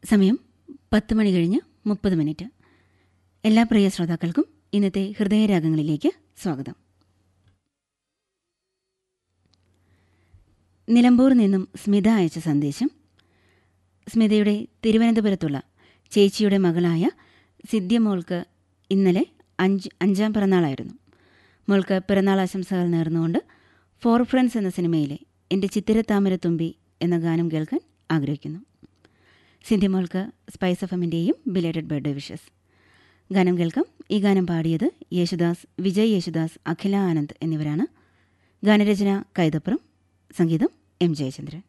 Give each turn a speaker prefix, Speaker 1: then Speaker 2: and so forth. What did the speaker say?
Speaker 1: സമയം പത്ത് മണി കഴിഞ്ഞ് മുപ്പത് മിനിറ്റ് എല്ലാ പ്രിയ ശ്രോതാക്കൾക്കും ഇന്നത്തെ ഹൃദയരാഗങ്ങളിലേക്ക് സ്വാഗതം നിലമ്പൂർ നിന്നും സ്മിത അയച്ച സന്ദേശം സ്മിതയുടെ തിരുവനന്തപുരത്തുള്ള ചേച്ചിയുടെ മകളായ സിദ്ധ്യമോൾക്ക് ഇന്നലെ അഞ്ച് അഞ്ചാം പിറന്നാളായിരുന്നു മോൾക്ക് പിറന്നാൾ ആശംസകൾ നേർന്നുകൊണ്ട് ഫോർ ഫ്രണ്ട്സ് എന്ന സിനിമയിലെ എൻ്റെ ചിത്തിരത്താമരത്തുമ്പി എന്ന ഗാനം കേൾക്കാൻ ആഗ്രഹിക്കുന്നു സിന്ധ്യമോൾക്ക് സ്പൈസ് എഫ് എമ്മിൻ്റെയും ബിലേറ്റഡ് ബർത്ത്ഡേ വിഷസ് ഗാനം കേൾക്കാം ഈ ഗാനം പാടിയത് യേശുദാസ് വിജയ് യേശുദാസ് അഖില ആനന്ദ് എന്നിവരാണ് ഗാനരചന കൈതപ്പുറം സംഗീതം എം ജയചന്ദ്രൻ